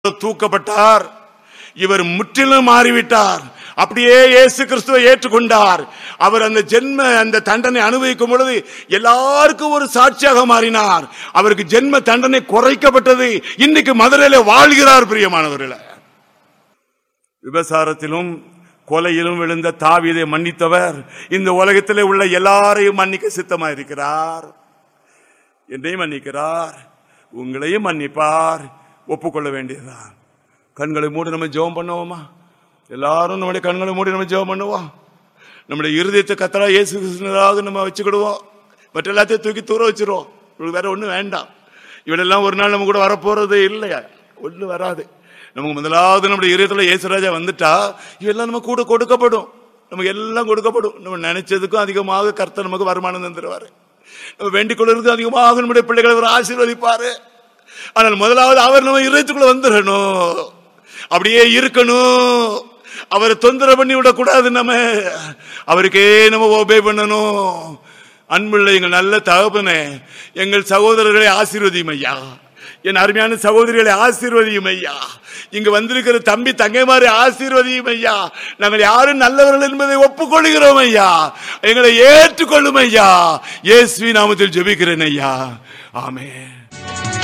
தூக்கப்பட்டார் இவர் முற்றிலும் மாறிவிட்டார் அப்படியே இயேசு கிறிஸ்துவை ஏற்றுக்கொண்டார் அவர் அந்த ஜென்ம அந்த தண்டனை அனுபவிக்கும் பொழுது எல்லாருக்கும் ஒரு சாட்சியாக மாறினார் அவருக்கு ஜென்ம தண்டனை குறைக்கப்பட்டது இன்னைக்கு மதுரையில வாழ்கிறார் பிரியமானவர்களே விபசாரத்திலும் கொலையிலும் விழுந்த தாவீதை மன்னித்தவர் இந்த உலகத்திலே உள்ள எல்லாரையும் மன்னிக்க சித்தமாயிருக்கிறார் என்னையும் மன்னிக்கிறார் உங்களையும் மன்னிப்பார் ஒப்புக்கொள்ள வேண்டியதுதான் கண்களை மூடி நம்ம ஜெபம் பண்ணுவோமா எல்லாரும் நம்முடைய கண்களை மூடி நம்ம ஜெபம் பண்ணுவோம் நம்முடைய இருதயத்தை கத்தரா இயேசு கிருஷ்ணராக நம்ம வச்சுக்கிடுவோம் மற்ற எல்லாத்தையும் தூக்கி தூர வச்சிருவோம் இவளுக்கு வேற ஒண்ணும் வேண்டாம் இவளெல்லாம் ஒரு நாள் நம்ம கூட வரப்போறதே இல்லையா ஒண்ணு வராது நமக்கு முதலாவது நம்முடைய இதயத்துல இயேசுராஜா வந்துட்டா இவெல்லாம் நம்ம கூட கொடுக்கப்படும் நமக்கு எல்லாம் கொடுக்கப்படும் நம்ம நினைச்சதுக்கும் அதிகமாக கர்த்தர் நமக்கு வருமானம் தந்துருவாரு நம்ம வேண்டிக் கொள்வதற்கு அதிகமாக நம்முடைய பிள்ளைகளை அவர் ஆசீர்வதிப்பாரு ஆனால் முதலாவது அவர் நம்ம இதயத்துக்குள்ள வந்துடணும் அப்படியே இருக்கணும் அவரை தொந்தரவு பண்ணி விடக்கூடாது நம்ம அவருக்கே நம்ம ஒபே பண்ணணும் அன்புள்ள எங்கள் நல்ல தகப்பனே எங்கள் சகோதரர்களை ஆசீர்வதியும் ஐயா என் அருமையான சகோதரிகளை ஆசீர்வதியும் ஐயா இங்கு வந்திருக்கிற தம்பி தங்கைமாரி ஆசீர்வதியும் ஐயா நாங்கள் யாரும் நல்லவர்கள் என்பதை ஒப்புக்கொள்கிறோம் ஐயா எங்களை ஏற்றுக்கொள்ளும் ஐயா இயேசுவி நாமத்தில் ஜெபிக்கிறேன் ஐயா ஆமென்